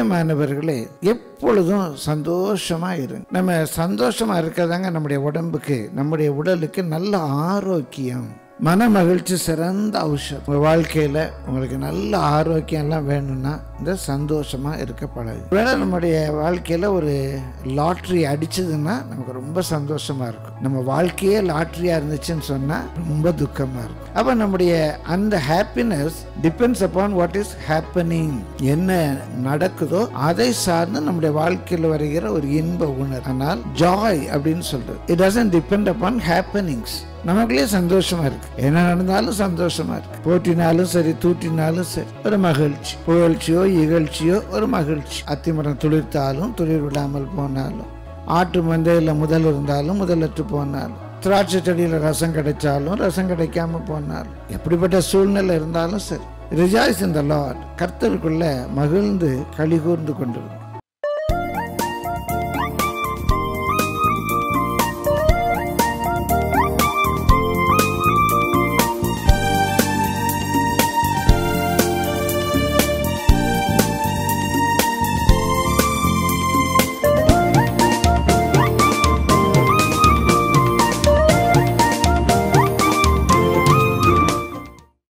பிரியமானவர்களே எப்பொழுதும் சந்தோஷமா இருங்க நம்ம சந்தோஷமா இருக்கிறதாங்க நம்முடைய உடம்புக்கு நம்முடைய உடலுக்கு நல்ல ஆரோக்கியம் மன மகிழ்ச்சி சிறந்த ஔஷதம் உங்கள் வாழ்க்கையில் உங்களுக்கு நல்ல ஆரோக்கியம் எல்லாம் வேணும்னா இந்த சந்தோஷமா இருக்க பழகு வேலை நம்முடைய வாழ்க்கையில் ஒரு லாட்ரி அடிச்சதுன்னா நமக்கு ரொம்ப சந்தோஷமா இருக்கும் நம்ம வாழ்க்கையே லாட்ரியா இருந்துச்சுன்னு சொன்னா ரொம்ப துக்கமா இருக்கும் அப்ப நம்முடைய அந்த happiness depends upon what is happening என்ன நடக்குதோ அதை சார்ந்து நம்முடைய வாழ்க்கையில் வருகிற ஒரு இன்ப உணர்வு ஆனால் ஜாய் அப்படின்னு சொல்றது it doesn't depend upon happenings நமக்குள்ளே சந்தோஷமா இருக்கு என்ன நடந்தாலும் சந்தோஷமா இருக்கு போட்டினாலும் சரி தூட்டினாலும் சரி ஒரு மகிழ்ச்சி புகழ்ச்சியோ இகழ்ச்சியோ ஒரு மகிழ்ச்சி அத்திமரம் துளிர்த்தாலும் துளிர் விடாமல் போனாலும் ஆட்டு மந்தையில் முதல் இருந்தாலும் முதலற்று போனாலும் திராட்சை செடியில் ரசம் கிடைச்சாலும் ரசம் கிடைக்காம போனாலும் எப்படிப்பட்ட சூழ்நிலை இருந்தாலும் சரி ரிஜாய்ஸ் இந்த லார்ட் கர்த்தருக்குள்ள மகிழ்ந்து களி கூர்ந்து கொண்டிருக்கும்